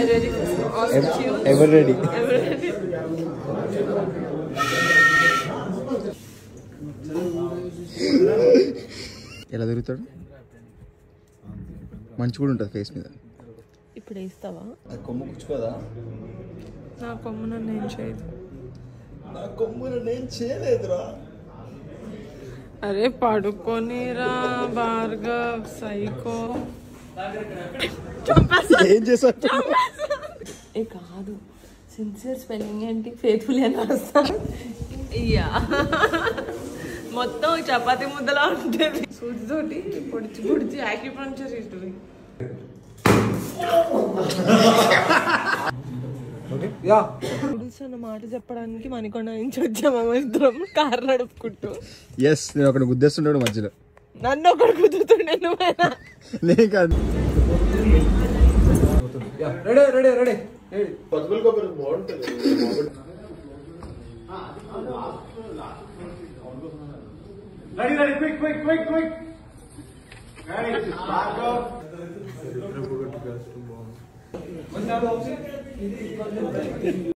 ready? Ask you. ఎవరు ready Ever ready? ఎలా తిరుగుతాడు మంచి కూడా ఉంటుంది ఫేస్ మీద ఇప్పుడు వేస్తావా అది కొమ్ము కూర్చుకోదా నా కొమ్మున నేను చేయదు నా కొమ్మును నేను చేయలేదురా అరే పడుకోనిరా భార్గవ్ సైకో ఏం చేశారు ఏ కాదు సిన్సియర్ స్పెల్లింగ్ ఏంటి ఫేత్ఫుల్ అని రాస్తా ఇయ్యా మొత్తం చపాతి ముద్దలా ఉంటుంది సూదితోటి పొడిచి పొడిచి యాక్యుపంక్చర్ ఇస్ డూయింగ్ నూడిల్స్ అన్న మాట చెప్పడానికి మణికొండ నుంచి వచ్చాము ఇద్దరం కారు నడుపుకుంటూ ఎస్ నేను ఒకటి గుద్దేస్తుంటాడు మధ్యలో నన్ను ఒకటి కుదురుతుండే నువ్వేనా నేను కాదు ready ready ready ready ready quick quick quick quick ready start up